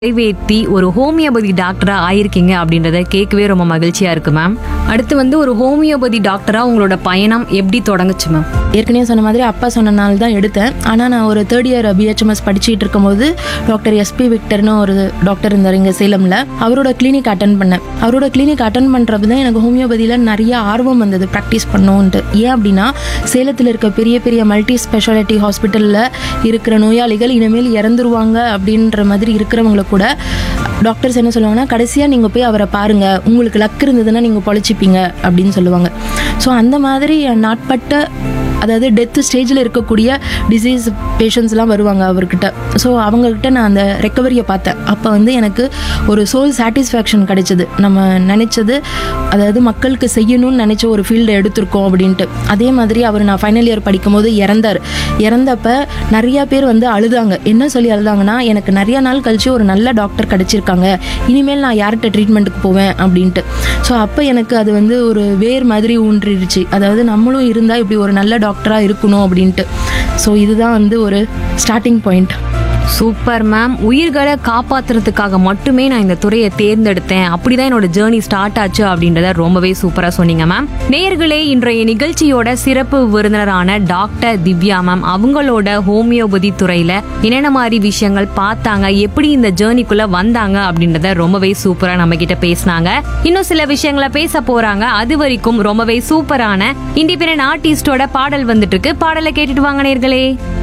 நிறைவேற்றி ஒரு ஹோமியோபதி டாக்டரா ஆயிருக்கீங்க அப்படின்றத கேட்கவே ரொம்ப மகிழ்ச்சியா இருக்கு மேம் அடுத்து வந்து ஒரு ஹோமியோபதி டாக்டரா உங்களோட பயணம் எப்படி தொடங்குச்சு மேம் ஏற்கனவே சொன்ன மாதிரி அப்பா சொன்னனால தான் எடுத்தேன் ஆனால் நான் ஒரு தேர்ட் இயர் பிஹெச்எம்எஸ் படிச்சுட்டு இருக்கும்போது டாக்டர் எஸ்பி விக்டர்னு ஒரு டாக்டர் இருந்தார் இங்கே சேலமில் அவரோட கிளினிக் அட்டன் பண்ணேன் அவரோட கிளினிக் அட்டன் பண்ணுறது தான் எனக்கு ஹோமியோபதியில் நிறைய ஆர்வம் வந்தது ப்ராக்டிஸ் பண்ணணுன்ட்டு ஏன் அப்படின்னா சேலத்தில் இருக்க பெரிய பெரிய மல்டி ஸ்பெஷாலிட்டி ஹாஸ்பிட்டலில் இருக்கிற நோயாளிகள் இனிமேல் இறந்துருவாங்க அப்படின்ற மாதிரி இருக்கிறவங்கள கூட டாக்டர்ஸ் என்ன சொல்லுவாங்கன்னா கடைசியாக நீங்கள் போய் அவரை பாருங்கள் உங்களுக்கு லக் இருந்ததுன்னா நீங்கள் பொழைச்சிப்பீங்க அப்படின்னு சொல்லுவாங்க ஸோ அந்த மாதிரி நாட்பட்ட அதாவது டெத் ஸ்டேஜில் இருக்கக்கூடிய டிசீஸ் பேஷண்ட்ஸ்லாம் வருவாங்க அவர்கிட்ட ஸோ அவங்கக்கிட்ட நான் அந்த ரெக்கவரியை பார்த்தேன் அப்போ வந்து எனக்கு ஒரு சோல் சாட்டிஸ்ஃபேக்ஷன் கிடைச்சது நம்ம நினச்சது அதாவது மக்களுக்கு செய்யணும்னு நினச்ச ஒரு ஃபீல்டை எடுத்திருக்கோம் அப்படின்ட்டு அதே மாதிரி அவர் நான் ஃபைனல் இயர் படிக்கும்போது இறந்தார் இறந்தப்ப நிறைய பேர் வந்து அழுதாங்க என்ன சொல்லி அழுதாங்கன்னா எனக்கு நிறைய நாள் கழிச்சு ஒரு நல்ல டாக்டர் கிடைச்சிருக்காங்க இனிமேல் நான் யார்கிட்ட ட்ரீட்மெண்ட்டுக்கு போவேன் அப்படின்ட்டு ஸோ அப்போ எனக்கு அது வந்து ஒரு வேர் மாதிரி ஊன்றிடுச்சு அதாவது நம்மளும் இருந்தால் இப்படி ஒரு நல்ல டாக்டராக இருக்கணும் அப்படின்ட்டு ஸோ இதுதான் வந்து ஒரு ஸ்டார்டிங் பாயிண்ட் சூப்பர் மேம் உயிர்களை காப்பாத்துறதுக்காக மட்டுமே நான் இந்த துறையை தேர்ந்தெடுத்தேன் அப்படிதான் என்னோட ஜேர்னி ஸ்டார்ட் ஆச்சு அப்படின்றத ரொம்பவே சூப்பரா சொன்னீங்க மேம் நேயர்களே இன்றைய நிகழ்ச்சியோட சிறப்பு விருந்தினரான டாக்டர் திவ்யா மேம் அவங்களோட ஹோமியோபதி துறையில என்னென்ன மாதிரி விஷயங்கள் பார்த்தாங்க எப்படி இந்த ஜேர்னிக்குள்ள வந்தாங்க அப்படின்றத ரொம்பவே சூப்பரா நம்ம கிட்ட பேசினாங்க இன்னும் சில விஷயங்களை பேச போறாங்க அது வரைக்கும் ரொம்பவே சூப்பரான இண்டிபெண்டன்ட் ஆர்டிஸ்டோட பாடல் வந்துட்டு இருக்கு பாடலை கேட்டுட்டு வாங்க நேயர்களே